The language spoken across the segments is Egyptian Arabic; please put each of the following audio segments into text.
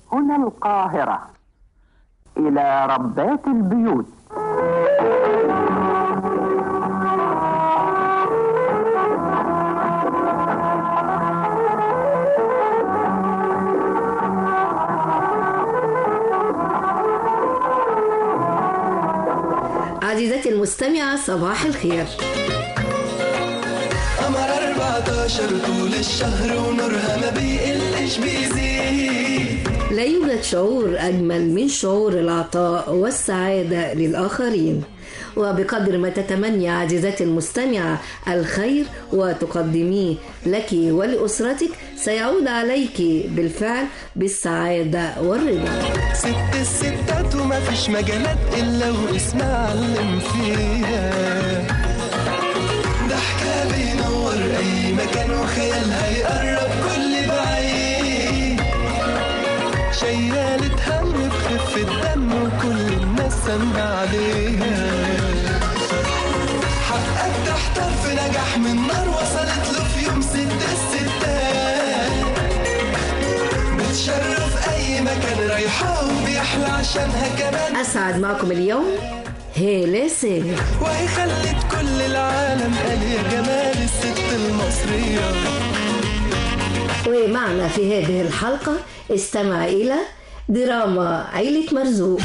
هنا القاهرة إلى ربات البيوت عزيزتي المستمعة صباح الخير قمر 14 طول الشهر ونورها ما بيقلش بيزيد لا يوجد شعور أجمل من شعور العطاء والسعادة للآخرين وبقدر ما تتمني عزيزتي المستمعة الخير وتقدميه لك ولأسرتك سيعود عليك بالفعل بالسعادة والرضا ست الستات وما فيش مجالات إلا واسم علم فيها ضحكة بينور أي مكان وخيالها يقرب كل بعيد شيالة هم بخفة دم وكل الناس سامعة عليها حقك تحتار في نجاح من نار وصلت له في يوم ست الستات بتشرف أي مكان رايحة وبيحلى عشانها كمان أسعد معكم اليوم هالة سامر وهي خلت كل العالم قال يا جمال الست المصرية ومعنا في هذه الحلقة استمع إلى دراما عيلة مرزوق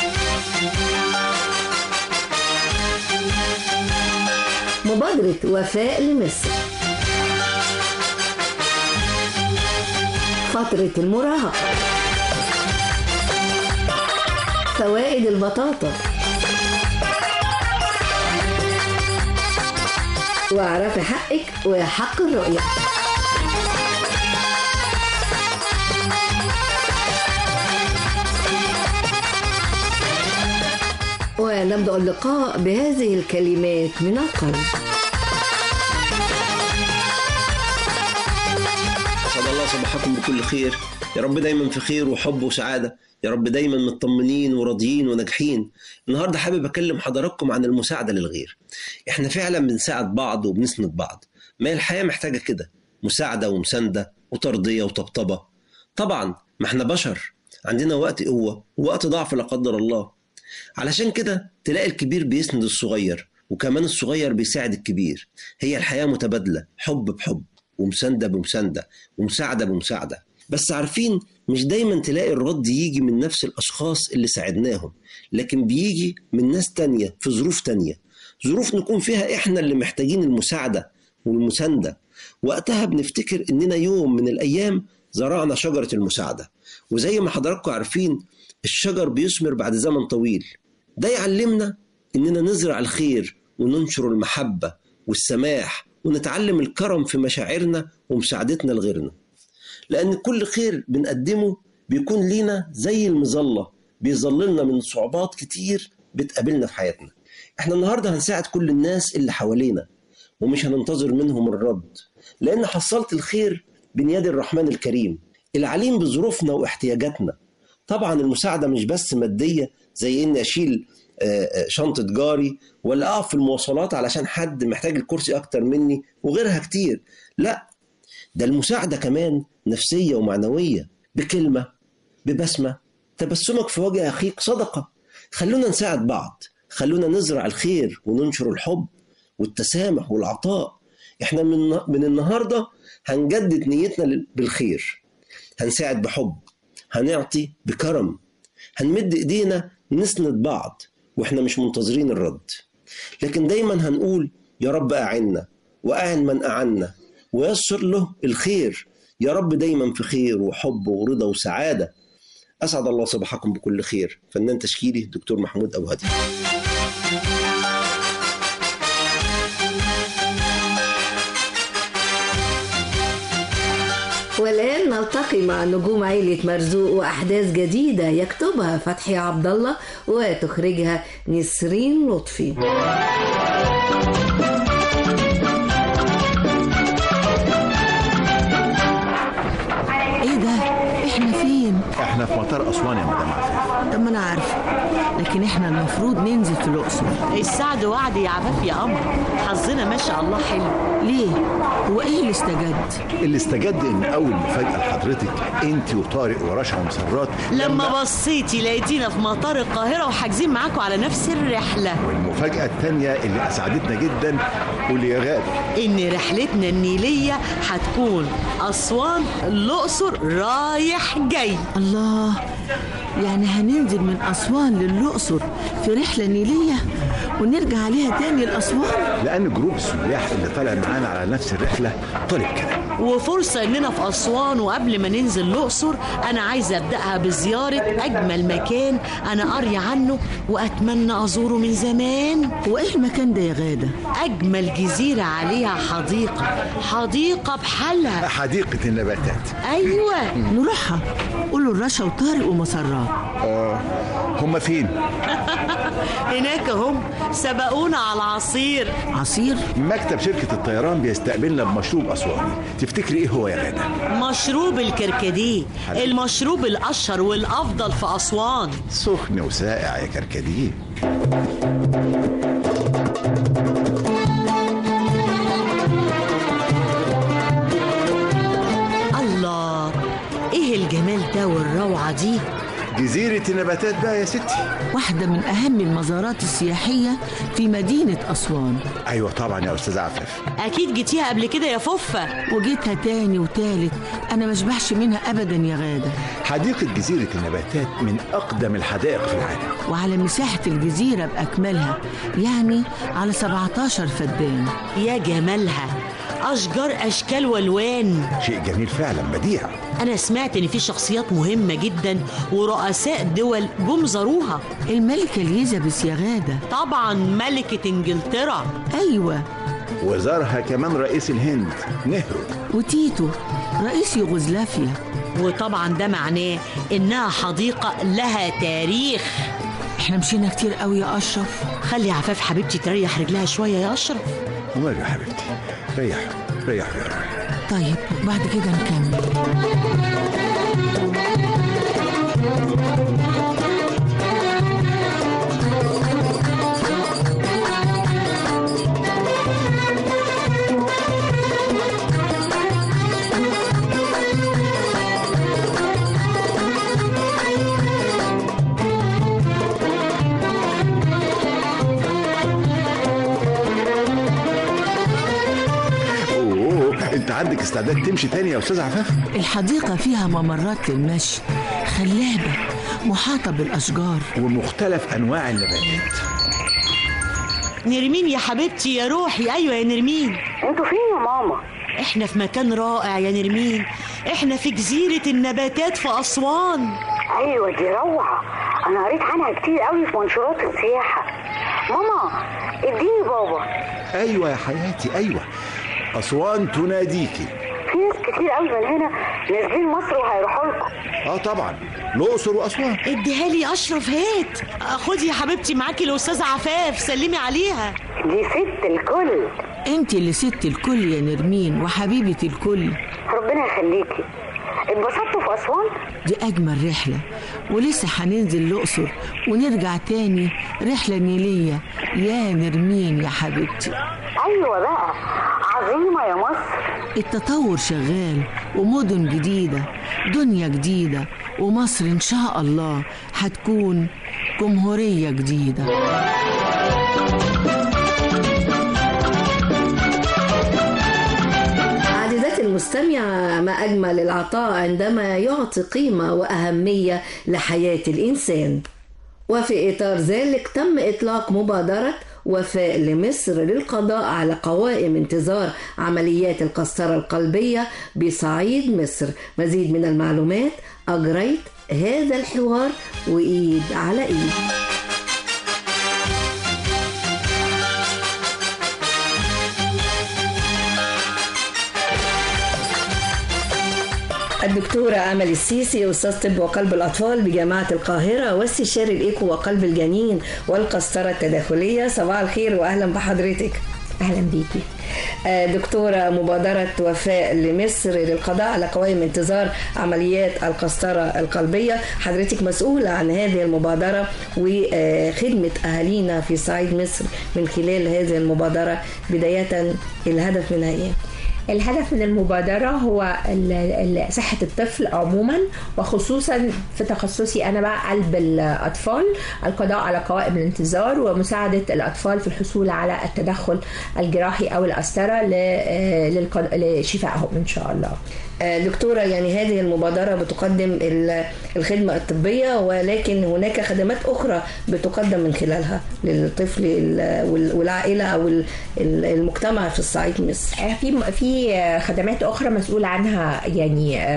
مبادرة وفاء لمصر فترة المراهقة فوائد البطاطا واعرفي حقك وحق الرؤية ونبدأ اللقاء بهذه الكلمات من القلب أسعد الله صباحكم بكل خير يا رب دايما في خير وحب وسعادة يا رب دايما مطمنين وراضيين وناجحين النهاردة حابب أكلم حضراتكم عن المساعدة للغير إحنا فعلا بنساعد بعض وبنسند بعض ما هي الحياة محتاجة كده مساعدة ومساندة وترضية وطبطبة طبعا ما احنا بشر عندنا وقت قوة ووقت ضعف لا قدر الله علشان كده تلاقي الكبير بيسند الصغير وكمان الصغير بيساعد الكبير هي الحياة متبادلة حب بحب ومساندة بمساندة ومساعدة بمساعدة بس عارفين مش دايما تلاقي الرد يجي من نفس الأشخاص اللي ساعدناهم لكن بيجي من ناس تانية في ظروف تانية ظروف نكون فيها إحنا اللي محتاجين المساعدة والمساندة وقتها بنفتكر إننا يوم من الأيام زرعنا شجرة المساعدة وزي ما حضراتكم عارفين الشجر بيثمر بعد زمن طويل ده يعلمنا إننا نزرع الخير وننشر المحبة والسماح ونتعلم الكرم في مشاعرنا ومساعدتنا لغيرنا لأن كل خير بنقدمه بيكون لينا زي المظلة بيظللنا من صعوبات كتير بتقابلنا في حياتنا احنا النهاردة هنساعد كل الناس اللي حوالينا ومش هننتظر منهم الرد لأن حصلت الخير بين يد الرحمن الكريم العليم بظروفنا واحتياجاتنا طبعا المساعدة مش بس مادية زي إني أشيل آه، آه، شنطة جاري ولا أقف في المواصلات علشان حد محتاج الكرسي أكتر مني وغيرها كتير لا ده المساعدة كمان نفسية ومعنوية بكلمة ببسمة تبسمك في وجه أخيك صدقة خلونا نساعد بعض خلونا نزرع الخير وننشر الحب والتسامح والعطاء احنا من, من النهاردة هنجدد نيتنا لل- بالخير هنساعد بحب هنعطي بكرم هنمد ايدينا نسند بعض واحنا مش منتظرين الرد لكن دايما هنقول يا رب أعنا وأعن من أعنا ويسر له الخير يا رب دايما في خير وحب ورضا وسعادة أسعد الله صباحكم بكل خير فنان تشكيلي دكتور محمود أبو هدي والآن نلتقي مع نجوم عيلة مرزوق وأحداث جديدة يكتبها فتحي عبد الله وتخرجها نسرين لطفي ايه ده احنا فين احنا في مطار اسوان يا مدام عفاف طب ما انا عارفه لكن احنا المفروض ننزل في الاقصر السعد وعد يا عفاف يا قمر حظنا ما شاء الله حلو ليه هو ايه اللي استجد اللي استجد ان اول مفاجاه لحضرتك انت وطارق ورشا ومسرات لما بصيتي لقيتينا في مطار القاهرة وحاجزين معاكم على نفس الرحلة والمفاجاه الثانيه اللي اسعدتنا جدا قولي يا غالي إن رحلتنا النيلية هتكون أسوان الأقصر رايح جاي الله يعني هننزل من اسوان للاقصر في رحله نيليه ونرجع عليها تاني لاسوان لان جروب السياح اللي طالع معانا على نفس الرحله طلب كده وفرصة إننا في أسوان وقبل ما ننزل الأقصر أنا عايزة أبدأها بزيارة أجمل مكان أنا قارية عنه وأتمنى أزوره من زمان هو ايه المكان ده يا غاده أجمل جزيرة عليها حديقة حديقة بحالها حديقه النباتات أيوة نروحها قولوا الرشا وطارق ومسرات اه هم فين هناك هم سبقونا على العصير عصير مكتب شركه الطيران بيستقبلنا بمشروب اسواني تفتكري ايه هو يا غاده مشروب الكركديه المشروب الأشهر والأفضل في أسوان سخن وساقع يا كركديه الله إيه الجمال ده والروعة دي جزيره النباتات بقى يا ستي واحده من اهم المزارات السياحيه في مدينه اسوان ايوه طبعا يا استاذ عفاف أكيد جيتيها قبل كده يا فوفة وجيتها تاني وتالت انا مشبعش منها ابدا يا غاده حديقه جزيره النباتات من اقدم الحدائق في العالم وعلى مساحه الجزيره باكملها يعني على 17 فدان يا جمالها أشجار أشكال والوان شيء جميل فعلا بديع أنا سمعت إن في شخصيات مهمة جدا ورؤساء دول جم زاروها الملكه اليزابيث يا غاده طبعا ملكة إنجلترا ايوه وزارها كمان رئيس الهند نهرو وتيتو رئيس يوغوسلافيا وطبعا ده معناه إنها حديقة لها تاريخ احنا مشينا كتير قوي يا اشرف خلي عفاف حبيبتي تريح رجلها شوية يا أشرف وماله يا حبيبتي ريح ريح يا روحي طيب بعد كده نكمل اوه انت عندك استعداد تمشي تاني يا استاذ عفاف الحديقة فيها ممرات للمشي خلابة محاطة بالأشجار ومختلف انواع النباتات نرمين يا حبيبتي يا روحي أيوة يا نرمين انتوا فين يا ماما إحنا في مكان رائع يا نرمين إحنا في جزيرة النباتات في أسوان ايوه دي روعه انا قريت عنها كتير قوي في منشورات السياحه ماما اديني بابا ايوه يا حياتي ايوه اسوان تناديكي في ناس كتير قوي من هنا نازلين مصر وهيروحوا لكم اه طبعا الاقصر واسوان اديها لي أشرف هات خدي يا حبيبتي معاكي الأستاذة عفاف سلمي عليها دي ست الكل انت اللي ست الكل يا نرمين وحبيبة الكل ربنا يخليكي اتبسطتوا في اسوان دي أجمل رحلة ولسه هننزل الأقصر ونرجع تاني رحلة نيلية يا نرمين يا حبيبتي ايوه بقى عظيمه يا مصر التطور شغال ومدن جديدة دنيا جديدة ومصر إن شاء الله هتكون جمهورية جديدة عزيزاتي المستمعة ما أجمل العطاء عندما يعطي قيمة وأهمية لحياة الإنسان وفي إطار ذلك تم إطلاق مبادرة وفاء لمصر للقضاء على قوائم انتظار عمليات القسطرة القلبية بصعيد مصر مزيد من المعلومات أجريت هذا الحوار وإيد على إيد الدكتورة أمل السيسي أستاذ طب وقلب الأطفال بجامعة القاهرة واستشاري الإيكو وقلب الجنين والقسطرة التداخلية صباح الخير وأهلا بحضرتك اهلا بيكي آه، دكتورة مبادرة وفاء لمصر للقضاء على قوائم انتظار عمليات القسطرة القلبية حضرتك مسؤولة عن هذه المبادرة وخدمة أهالينا في صعيد مصر من خلال هذه المبادرة بداية الهدف منها إيه؟ الهدف من المبادرة هو ال- ال- صحة الطفل عموما وخصوصا في تخصصي أنا بقى قلب الأطفال القضاء على قوائم الانتظار ومساعدة الأطفال في الحصول على التدخل الجراحي أو القسطرة ل- آه، للق- لشفائهم إن شاء الله آه، دكتورة يعني هذه المبادرة بتقدم ال- الخدمة الطبية ولكن هناك خدمات أخرى بتقدم من خلالها للطفل ال- وال- والعائلة أو ال- ال- المجتمع في الصعيد مصر آه، في في آه، خدمات اخرى مسؤول عنها يعني آه،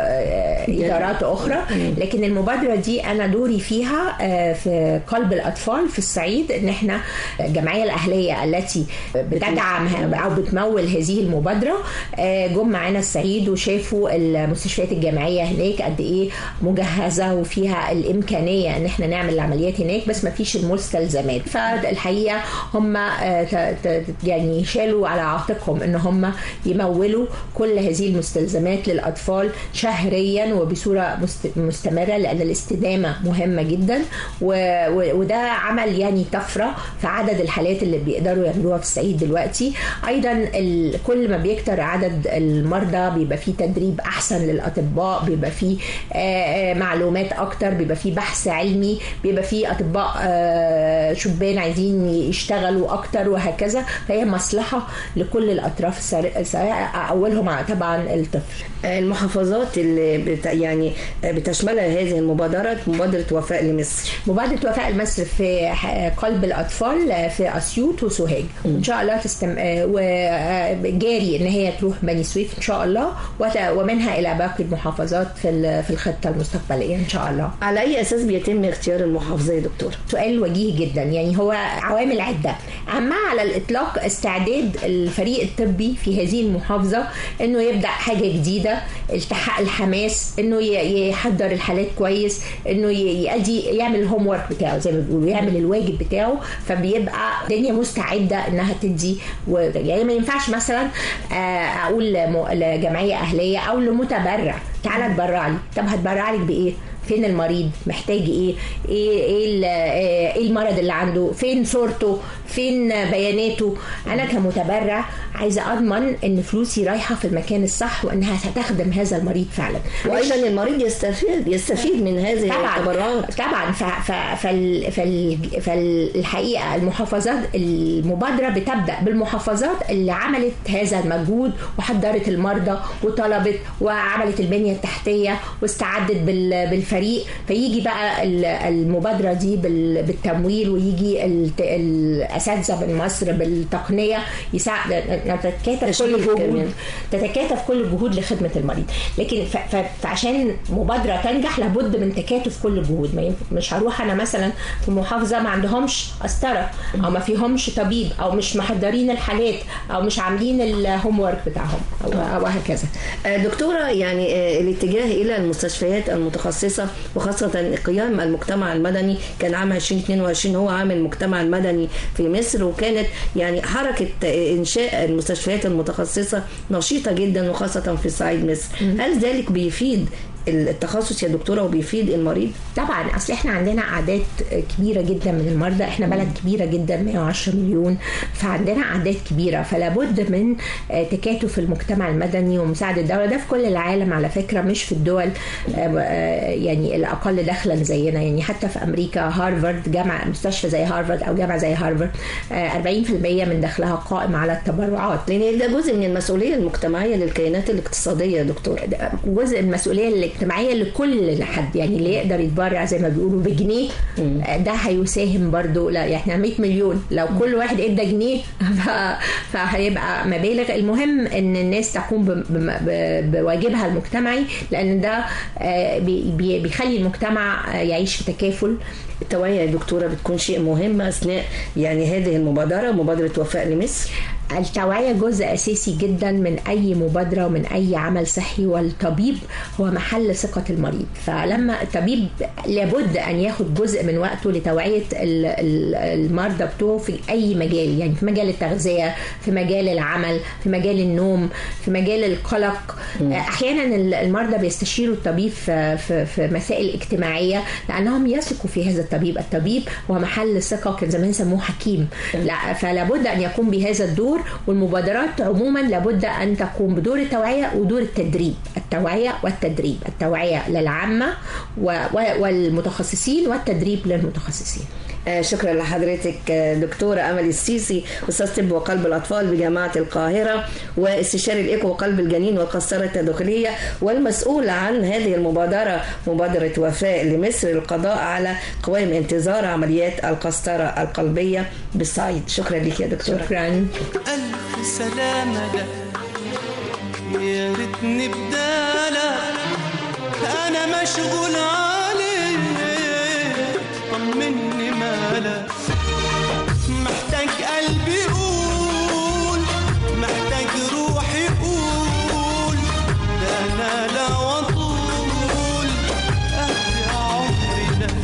آه، ادارات اخرى لكن المبادره دي انا دوري فيها آه، في قلب الاطفال في الصعيد ان احنا الجمعيه الاهليه التي بتدعم ه- او بتمول هذه المبادره آه، جم معانا الصعيد وشافوا المستشفيات الجامعيه هناك قد ايه مجهزه وفيها الامكانيه ان احنا نعمل العمليات هناك بس ما فيش المستلزمات فالحقيقه هم آه، ت- ت- يعني شالوا على عاتقهم ان هم يمولوا كل هذه المستلزمات للاطفال شهريا وبصوره مست- مستمره لان الاستدامه مهمه جدا و- و- وده عمل يعني طفره في عدد الحالات اللي بيقدروا يعملوها في الصعيد دلوقتي ايضا ال- كل ما بيكتر عدد المرضى بيبقى فيه تدريب احسن للاطباء بيبقى فيه آه، آه، معلومات اكتر بيبقى فيه بحث علمي بيبقى فيه اطباء آه، شبان عايزين يشتغلوا اكتر وهكذا فهي مصلحه لكل الاطراف السر- السريعه اولهم طبعا الطفل المحافظات اللي بت يعني بتشملها هذه المبادرة مبادرة وفاء لمصر مبادرة وفاء لمصر في ح- قلب الأطفال في أسيوط وسوهاج إن شاء الله تستم... آه، وجاري إن هي تروح بني سويف إن شاء الله وت... ومنها إلى باقي المحافظات في ال- في الخطة المستقبلية إن شاء الله على أي أساس بيتم اختيار المحافظة يا دكتور؟ سؤال وجيه جدا يعني هو عوامل عدة أما على الإطلاق استعداد الفريق الطبي في هذه المحافظة إنه يبدأ حاجة جديدة التحق الحماس إنه ي- يحضر الحالات كويس إنه ي- يأدي يعمل الهوم ورك بتاعه زي ما بيقولوا يعمل الواجب بتاعه فبيبقى الدنيا مستعدة إنها تدي و... يعني ما ينفعش مثلا آه، أقول لم- لجمعية أهلية أو لمتبرع تعالى اتبرع لي طب هتبرع لك بإيه؟ فين المريض محتاج ايه ايه ايه ال- آه، ايه المرض اللي عنده فين صورته فين بياناته انا كمتبرع عايزه اضمن ان فلوسي رايحه في المكان الصح وانها هتخدم هذا المريض فعلا وأيضا المريض يستفيد يستفيد من هذه طبعا التبرعات طبعا ف ف فال فال فالحقيقه المحافظات المبادره بتبدا بالمحافظات اللي عملت هذا المجهود وحضرت المرضى وطلبت وعملت البنيه التحتيه واستعدت بال- بالفريق فيجي بقى ال- المبادره دي بال- بالتمويل ويجي الت- الاساتذه من مصر بالتقنيه يساعد نتكاتف كل تشريف الجهود كمان. تتكاتف كل الجهود لخدمه المريض لكن ف... ف... فعشان مبادره تنجح لابد من تكاتف كل الجهود ما ينف... مش هروح انا مثلا في محافظه ما عندهمش قسطره او ما فيهمش طبيب او مش محضرين الحالات او مش عاملين الهوم ورك بتاعهم او, أو هكذا آه، دكتورة يعني آه، الاتجاه إلى المستشفيات المتخصصة وخاصة قيام المجتمع المدني كان عام 2022 هو عام المجتمع المدني في مصر وكانت يعني حركة آه، إنشاء المستشفيات المتخصصة نشيطة جدا وخاصة في صعيد مصر هل ذلك بيفيد التخصص يا دكتورة وبيفيد المريض؟ طبعا اصل احنا عندنا اعداد كبيره جدا من المرضى احنا بلد كبيره جدا 110 مليون فعندنا اعداد كبيره فلا بد من آه، تكاتف المجتمع المدني ومساعده الدوله ده في كل العالم على فكره مش في الدول آه، آه، يعني الاقل دخلا زينا يعني حتى في امريكا هارفارد جامعه مستشفى زي هارفارد او جامعه زي هارفارد آه، 40% من دخلها قائم على التبرعات لأن ده جزء من المسؤولية المجتمعية للكيانات الاقتصادية يا دكتور جزء المسؤوليه الاجتماعيه لكل حد يعني اللي يقدر يتبرع زي ما بيقولوا بجنيه آه، ده هيساهم برضو لا يعني احنا 100 مليون لو كل واحد ادى جنيه ف- فهيبقى مبالغ المهم ان الناس تقوم ب- ب- ب- بواجبها المجتمعي لان ده آه، بي- بي- بيخلي المجتمع آه، يعيش في تكافل التوعية يا دكتورة بتكون شيء مهم أثناء يعني هذه المبادرة مبادرة وفاء لمصر التوعية جزء أساسي جدا من أي مبادرة ومن أي عمل صحي والطبيب هو محل ثقة المريض فلما الطبيب لابد أن ياخد جزء من وقته لتوعية ال- ال- المرضى بتوعه في أي مجال يعني في مجال التغذية في مجال العمل في مجال النوم في مجال القلق أحيانا ال- المرضى بيستشيروا الطبيب في, في, في مسائل اجتماعية لأنهم يثقوا في هذا الطبيب الطبيب هو محل ثقة كان زمان سموه حكيم لا فلا بد أن يقوم بهذا الدور والمبادرات عموما لابد أن تقوم بدور التوعية ودور التدريب التوعية والتدريب التوعية للعامة و- و- والمتخصصين والتدريب للمتخصصين آه، شكرا لحضرتك آه، دكتورة أمل السيسي أستاذ طب وقلب الأطفال بجامعة القاهرة واستشاري الإيكو وقلب الجنين والقسطرة التداخلية والمسؤولة عن هذه المبادرة مبادرة وفاء لمصر للقضاء على قوائم انتظار عمليات القسطرة القلبية بالصعيد شكرا لك يا دكتورة شكرا ألف سلامة لك يا ريتني بدالك أنا مشغول عليك طمني مالك محتاج قلبي يقول محتاج روحي يقول ده أنا لا وطول أهدي عمري لك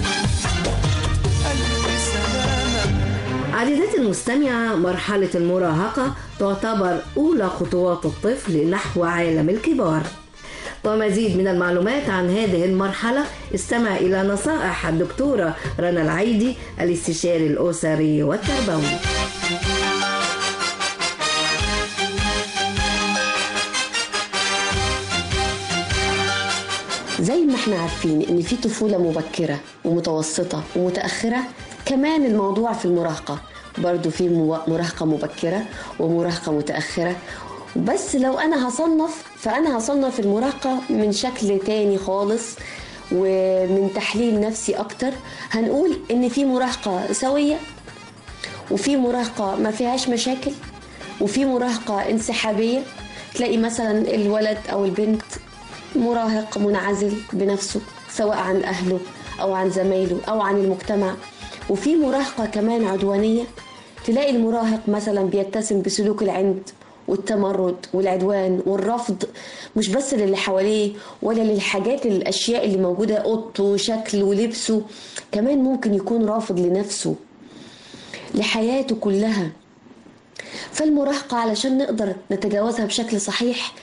ألف سلامة عزيزتي المستمعة مرحلة المراهقة تعتبر أولى خطوات الطفل نحو عالم الكبار ومزيد من المعلومات عن هذه المرحلة استمع إلى نصائح الدكتورة رنا العيدي الاستشاري الأسري والتربوي زي ما احنا عارفين ان في طفولة مبكرة ومتوسطة ومتأخرة كمان الموضوع في المراهقة برضو في مو- مراهقة مبكرة ومراهقة متأخرة بس لو انا هصنف فانا هصنف المراهقة من شكل تاني خالص ومن تحليل نفسي اكتر هنقول ان في مراهقة سوية وفي مراهقة ما فيهاش مشاكل وفي مراهقة انسحابية تلاقي مثلا الولد أو البنت مراهق منعزل بنفسه سواء عن أهله أو عن زمايله أو عن المجتمع وفي مراهقة كمان عدوانية تلاقي المراهق مثلا بيتسم بسلوك العند والتمرد والعدوان والرفض مش بس للي حواليه ولا للحاجات الأشياء اللي موجودة أوضته وشكله ولبسه كمان ممكن يكون رافض لنفسه لحياته كلها فالمراهقة علشان نقدر نتجاوزها بشكل صحيح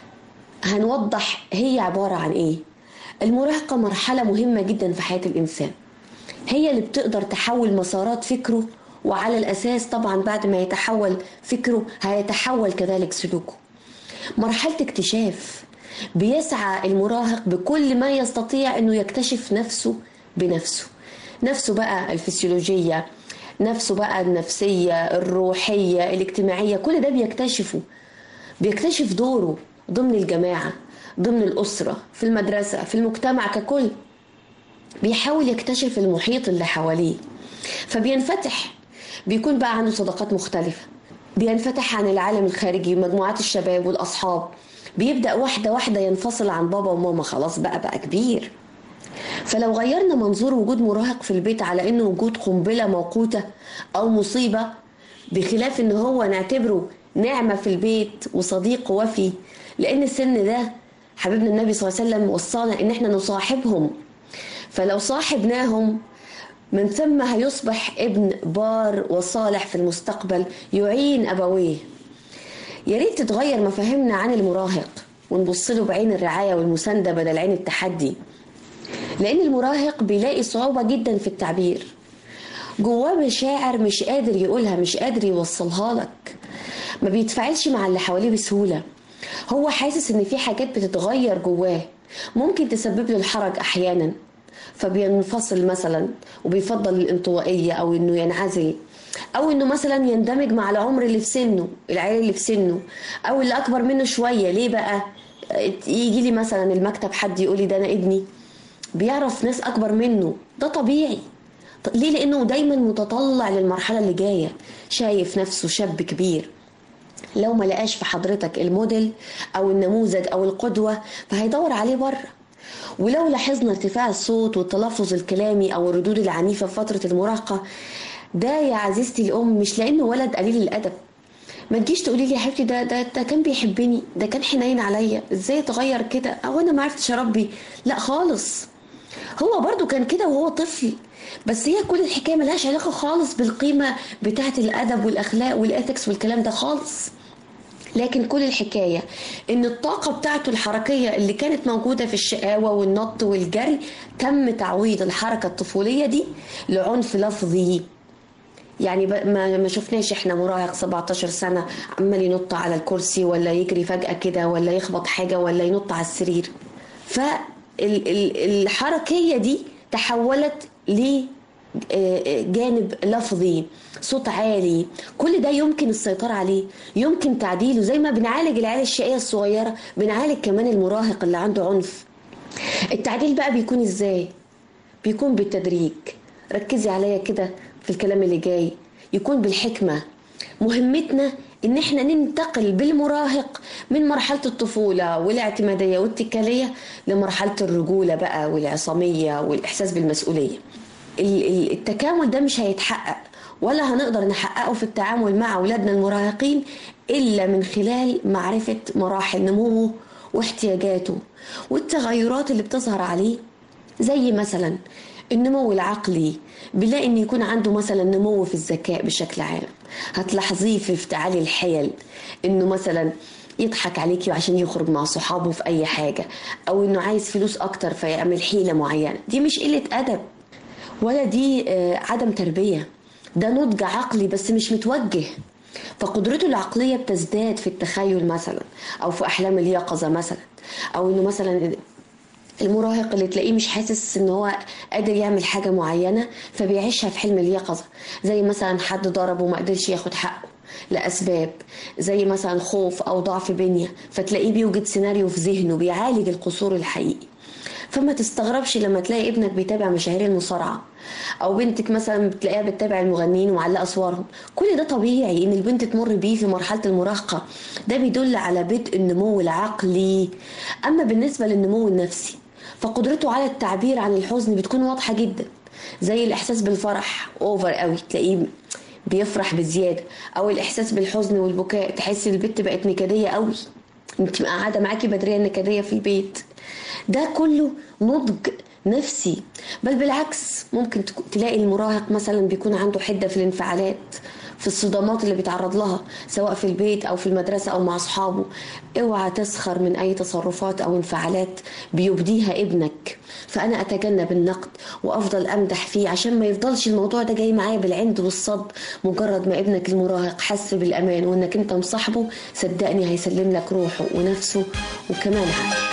هنوضح هي عبارة عن ايه المراهقة مرحلة مهمة جدا في حياة الإنسان هي اللي بتقدر تحول مسارات فكره وعلى الأساس طبعا بعد ما يتحول فكره هيتحول كذلك سلوكه مرحلة اكتشاف بيسعى المراهق بكل ما يستطيع انه يكتشف نفسه بنفسه نفسه بقى الفسيولوجية نفسه بقى النفسية الروحية الاجتماعية كل ده بيكتشفه بيكتشف دوره ضمن الجماعة ضمن الأسرة في المدرسة في المجتمع ككل بيحاول يكتشف المحيط اللي حواليه فبينفتح بيكون بقى عنده صداقات مختلفة بينفتح عن العالم الخارجي مجموعات الشباب والأصحاب بيبدأ واحدة واحدة ينفصل عن بابا وماما خلاص بقى بقى كبير فلو غيرنا منظور وجود مراهق في البيت على انه وجود قنبله موقوته او مصيبه بخلاف ان هو نعتبره نعمه في البيت وصديق وفي لان السن ده حبيبنا النبي صلى الله عليه وسلم وصانا ان احنا نصاحبهم فلو صاحبناهم من ثم هيصبح ابن بار وصالح في المستقبل يعين ابويه يا ريت تتغير مفاهيمنا عن المراهق ونبص له بعين الرعايه والمسانده بدل عين التحدي لان المراهق بيلاقي صعوبه جدا في التعبير جواه مشاعر مش قادر يقولها مش قادر يوصلها لك ما بيتفاعلش مع اللي حواليه بسهوله هو حاسس ان في حاجات بتتغير جواه ممكن تسبب له الحرج احيانا فبينفصل مثلا وبيفضل الانطوائيه او انه ينعزل او انه مثلا يندمج مع العمر اللي في سنه العيال اللي في سنه او اللي اكبر منه شويه ليه بقى يجي لي مثلا المكتب حد يقول لي ده انا ابني بيعرف ناس اكبر منه ده طبيعي ط- ليه لانه دايما متطلع للمرحله اللي جايه شايف نفسه شاب كبير لو ما لقاش في حضرتك الموديل او النموذج او القدوه فهيدور عليه بره ولو لاحظنا ارتفاع الصوت والتلفظ الكلامي او الردود العنيفه في فتره المراهقه ده يا عزيزتي الام مش لانه ولد قليل الادب ما تجيش تقولي لي يا حبيبتي ده ده ده كان بيحبني ده كان حنين عليا ازاي اتغير كده او انا ما عرفتش اربي لا خالص هو برضو كان كده وهو طفل بس هي كل الحكايه ملهاش علاقه خالص بالقيمه بتاعه الادب والاخلاق والاثكس والكلام ده خالص لكن كل الحكاية إن الطاقة بتاعته الحركية اللي كانت موجودة في الشقاوة والنط والجري تم تعويض الحركة الطفولية دي لعنف لفظي يعني ب- ما ما شفناش احنا مراهق 17 سنة عمال ينط على الكرسي ولا يجري فجأة كده ولا يخبط حاجة ولا ينط على السرير فالحركية دي تحولت ل آه، جانب لفظي صوت عالي كل ده يمكن السيطرة عليه يمكن تعديله زي ما بنعالج العيال الشقية الصغيرة بنعالج كمان المراهق اللي عنده عنف التعديل بقى بيكون ازاي بيكون بالتدريج ركزي عليا كده في الكلام اللي جاي يكون بالحكمة مهمتنا ان احنا ننتقل بالمراهق من مرحلة الطفولة والاعتمادية والاتكالية لمرحلة الرجولة بقى والعصامية والاحساس بالمسؤولية ال- ال- التكامل ده مش هيتحقق ولا هنقدر نحققه في التعامل مع أولادنا المراهقين إلا من خلال معرفة مراحل نموه واحتياجاته والتغيرات اللي بتظهر عليه زي مثلا النمو العقلي بنلاقي ان يكون عنده مثلا نمو في الذكاء بشكل عام هتلاحظيه في افتعال الحيل انه مثلا يضحك عليكي عشان يخرج مع صحابه في اي حاجه او انه عايز فلوس اكتر فيعمل حيله معينه دي مش قله ادب ولا دي آه، عدم تربيه ده نضج عقلي بس مش متوجه فقدرته العقليه بتزداد في التخيل مثلا او في احلام اليقظه مثلا او انه مثلا المراهق اللي تلاقيه مش حاسس ان هو قادر يعمل حاجه معينه فبيعيشها في حلم اليقظه زي مثلا حد ضربه وما قدرش ياخد حقه لاسباب زي مثلا خوف او ضعف بنيه فتلاقيه بيوجد سيناريو في ذهنه بيعالج القصور الحقيقي فما تستغربش لما تلاقي ابنك بيتابع مشاهير المصارعه او بنتك مثلا بتلاقيها بتتابع المغنيين ومعلقه صورهم كل ده طبيعي ان البنت تمر بيه في مرحله المراهقه ده بيدل على بدء النمو العقلي اما بالنسبه للنمو النفسي فقدرته على التعبير عن الحزن بتكون واضحه جدا زي الاحساس بالفرح اوفر قوي تلاقيه بيفرح بزياده او الاحساس بالحزن والبكاء تحس البت بقت نكديه قوي انت قاعده معاكي بدريه نكديه في البيت ده كله نضج نفسي بل بالعكس ممكن تك- تلاقي المراهق مثلا بيكون عنده حده في الانفعالات في الصدمات اللي بيتعرض لها سواء في البيت او في المدرسه او مع اصحابه اوعى تسخر من اي تصرفات او انفعالات بيبديها ابنك فانا اتجنب النقد وافضل امدح فيه عشان ما يفضلش الموضوع ده جاي معايا بالعند والصد مجرد ما ابنك المراهق حس بالامان وانك انت مصاحبه صدقني هيسلم لك روحه ونفسه وكمان عقله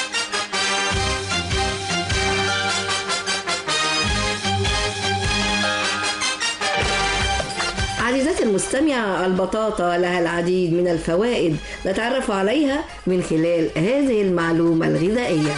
عزيزتي المستمعة البطاطا لها العديد من الفوائد نتعرف عليها من خلال هذه المعلومة الغذائية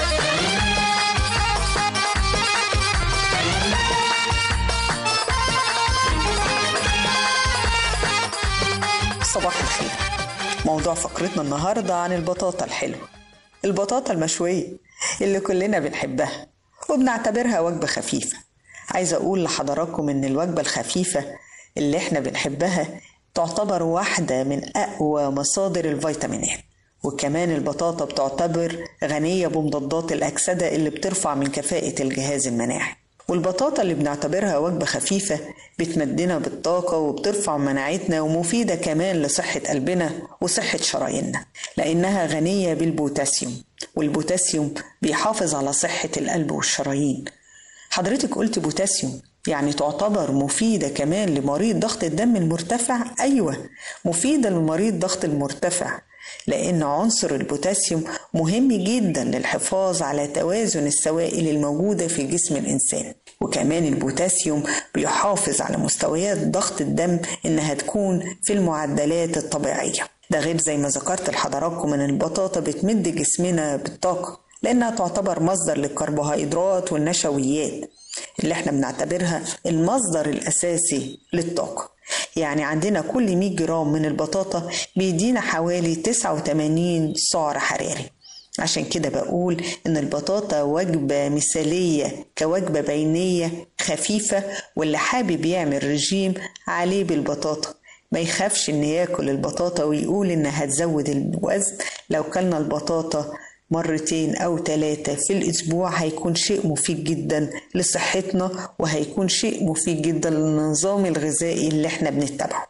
صباح الخير موضوع فقرتنا النهاردة عن البطاطا الحلوة البطاطا المشوية اللي كلنا بنحبها وبنعتبرها وجبة خفيفة عايزة أقول لحضراتكم إن الوجبة الخفيفة اللي إحنا بنحبها تعتبر واحدة من أقوى مصادر الفيتامينات وكمان البطاطا بتعتبر غنية بمضادات الأكسدة اللي بترفع من كفاءة الجهاز المناعي والبطاطا اللي بنعتبرها وجبة خفيفة بتمدنا بالطاقة وبترفع مناعتنا ومفيدة كمان لصحة قلبنا وصحة شراييننا لأنها غنية بالبوتاسيوم والبوتاسيوم بيحافظ على صحة القلب والشرايين حضرتك قلت بوتاسيوم يعني تعتبر مفيدة كمان لمريض ضغط الدم المرتفع أيوة مفيدة لمريض ضغط المرتفع لأن عنصر البوتاسيوم مهم جدا للحفاظ على توازن السوائل الموجودة في جسم الإنسان وكمان البوتاسيوم بيحافظ على مستويات ضغط الدم إنها تكون في المعدلات الطبيعية ده غير زي ما ذكرت لحضراتكم إن البطاطا بتمد جسمنا بالطاقة لأنها تعتبر مصدر للكربوهيدرات والنشويات اللي احنا بنعتبرها المصدر الأساسي للطاقة يعني عندنا كل 100 جرام من البطاطا بيدينا حوالي 89 سعر حراري عشان كده بقول إن البطاطا وجبة مثالية كوجبة بينية خفيفة واللي حابب يعمل رجيم عليه بالبطاطا ما يخافش إن ياكل البطاطا ويقول إنها هتزود الوزن لو كلنا البطاطا مرتين أو ثلاثة في الأسبوع هيكون شيء مفيد جدا لصحتنا وهيكون شيء مفيد جدا للنظام الغذائي اللي احنا بنتبعه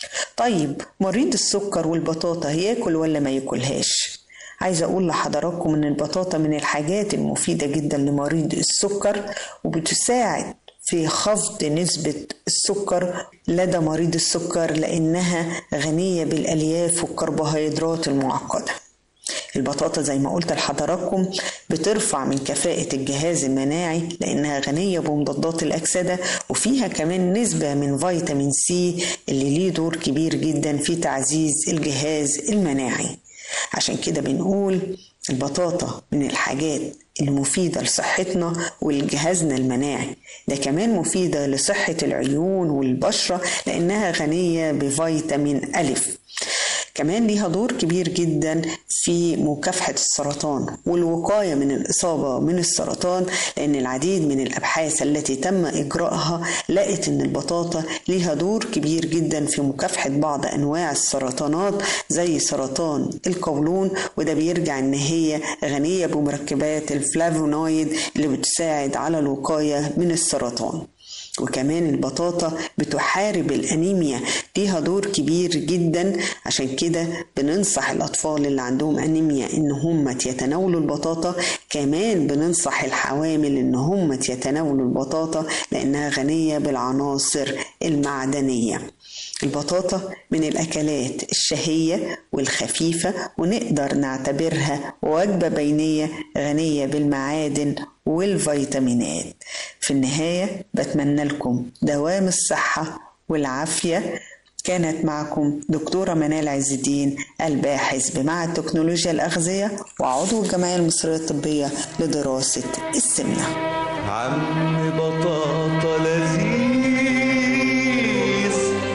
طيب مريض السكر والبطاطا ياكل ولا ما ياكلهاش عايزة أقول لحضراتكم إن البطاطا من الحاجات المفيدة جدا لمريض السكر وبتساعد في خفض نسبة السكر لدى مريض السكر لأنها غنية بالألياف والكربوهيدرات المعقدة البطاطا زي ما قلت لحضراتكم بترفع من كفاءة الجهاز المناعي لأنها غنية بمضادات الأكسدة وفيها كمان نسبة من فيتامين سي اللي ليه دور كبير جدا في تعزيز الجهاز المناعي عشان كده بنقول البطاطا من الحاجات المفيدة لصحتنا ولجهازنا المناعي ده كمان مفيدة لصحة العيون والبشرة لأنها غنية بفيتامين ألف كمان ليها دور كبير جدا في مكافحة السرطان والوقاية من الإصابة من السرطان لأن العديد من الأبحاث التي تم إجراءها لقت أن البطاطا ليها دور كبير جدا في مكافحة بعض أنواع السرطانات زي سرطان القولون وده بيرجع أن هي غنية بمركبات الفلافونويد اللي بتساعد على الوقاية من السرطان وكمان البطاطا بتحارب الأنيميا ليها دور كبير جدا عشان كده بننصح الأطفال اللي عندهم أنيميا إن هم يتناولوا البطاطا كمان بننصح الحوامل إن هم يتناولوا البطاطا لأنها غنية بالعناصر المعدنية البطاطا من الأكلات الشهية والخفيفة ونقدر نعتبرها وجبة بينية غنية بالمعادن والفيتامينات في النهاية بتمنى لكم دوام الصحة والعافية كانت معكم دكتورة منال عز الدين الباحث بمعهد تكنولوجيا الأغذية وعضو الجمعية المصرية الطبية لدراسة السمنة عم بطاطا لذيذ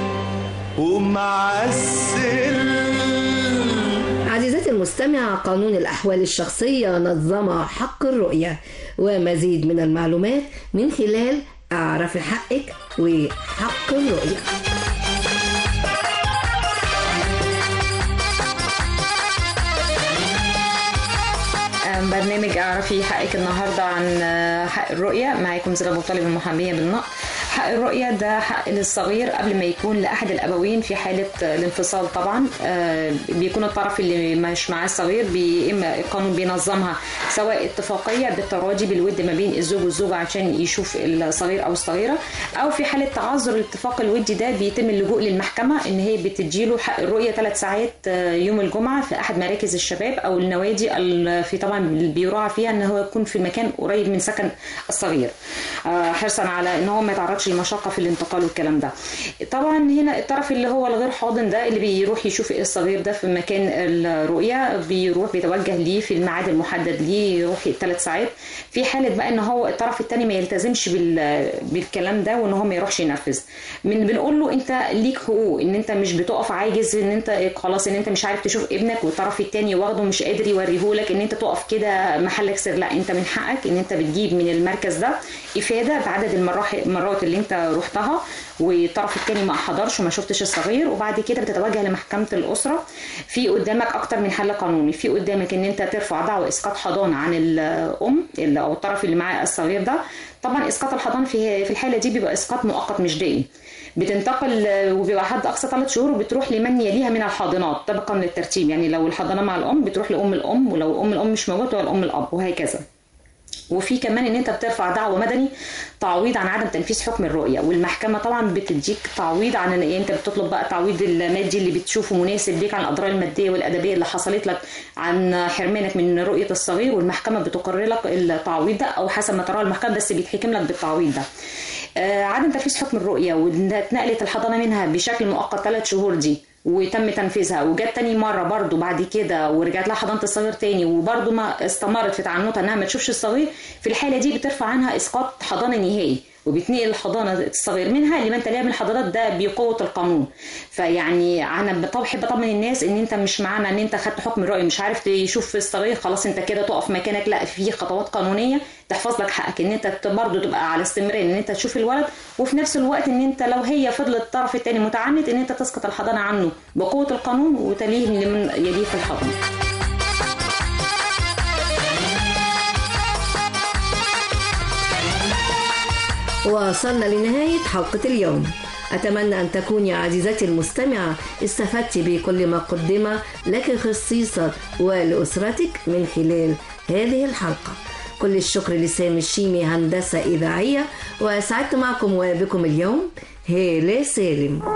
ومعسل عزيزتي المستمعة قانون الأحوال الشخصية نظم حق الرؤية ومزيد من المعلومات من خلال أعرف حقك وحق الرؤية برنامج اعرفي حقك النهارده عن حق الرؤيه معاكم زينب ابو طالب المحاميه بالنقد حق الرؤية ده حق للصغير قبل ما يكون لأحد الأبوين في حالة الانفصال طبعا بيكون الطرف اللي مش معاه الصغير بي إما القانون بينظمها سواء اتفاقية بالتراضي بالود ما بين الزوج والزوجة عشان يشوف الصغير أو الصغيرة أو في حالة تعذر الاتفاق الودي ده بيتم اللجوء للمحكمة إن هي بتديله حق الرؤية ثلاث ساعات يوم الجمعة في أحد مراكز الشباب أو النوادي في طبعا بيراعى فيها إن هو يكون في مكان قريب من سكن الصغير حرصا على إن هو ما يتعرضش المشقة في الانتقال والكلام ده طبعا هنا الطرف اللي هو الغير حاضن ده اللي بيروح يشوف الصغير ده في مكان الرؤية بيروح بيتوجه ليه في الميعاد المحدد ليه يروح ثلاث ساعات في حالة بقى ان هو الطرف الثاني ما يلتزمش بالكلام ده وان هو ما يروحش ينفذ من بنقول له انت ليك حقوق ان انت مش بتقف عاجز ان انت خلاص ان انت مش عارف تشوف ابنك والطرف الثاني واخده مش قادر يوريهولك ان انت تقف كده محلك سر لا انت من حقك ان انت بتجيب من المركز ده افاده بعدد المرات اللي انت رحتها والطرف الثاني ما حضرش وما شفتش الصغير وبعد كده بتتوجه لمحكمه الاسره في قدامك اكتر من حل قانوني في قدامك ان انت ترفع دعوى اسقاط حضانه عن الام او الطرف اللي معاه الصغير ده طبعا اسقاط الحضانه في في الحاله دي بيبقى اسقاط مؤقت مش دائم بتنتقل وبيبقى حد اقصى ثلاث شهور وبتروح لمن يليها من الحاضنات طبقا للترتيب يعني لو الحضانه مع الام بتروح لام الام ولو ام الام مش موجوده الام الاب وهكذا وفي كمان ان انت بترفع دعوه مدني تعويض عن عدم تنفيذ حكم الرؤيه والمحكمه طبعا بتديك تعويض عن ان انت بتطلب بقى التعويض المادي اللي بتشوفه مناسب ليك عن الاضرار الماديه والادبيه اللي حصلت لك عن حرمانك من رؤيه الصغير والمحكمه بتقرر لك التعويض ده او حسب ما تراه المحكمه بس بيتحكم لك بالتعويض ده آه عدم تنفيذ حكم الرؤيه واتنقلت الحضانه منها بشكل مؤقت ثلاث شهور دي وتم تنفيذها وجت تاني مره برضو بعد كده ورجعت لها حضانه الصغير تاني وبرضو ما استمرت في تعنتها انها ما تشوفش الصغير في الحاله دي بترفع عنها اسقاط حضانه نهائي وبتنقل الحضانه الصغير منها لمن تليها من الحضانات ده بقوه القانون فيعني انا بطب- بحب اطمن الناس ان انت مش معنى ان انت خدت حكم الرأي مش عارف تشوف الصغير خلاص انت كده تقف مكانك لا في خطوات قانونيه تحفظ لك حقك ان انت برضه تبقى على استمرار ان انت تشوف الولد وفي نفس الوقت ان انت لو هي فضلت الطرف الثاني متعنت ان انت تسقط الحضانه عنه بقوه القانون وتليه لمن يليه في الحضانه وصلنا لنهاية حلقة اليوم أتمنى أن تكوني عزيزتي المستمعة استفدت بكل ما قدم لك خصيصا ولأسرتك من خلال هذه الحلقة كل الشكر لسامي الشيمي هندسة إذاعية وسعدت معكم وبكم اليوم هالة سالم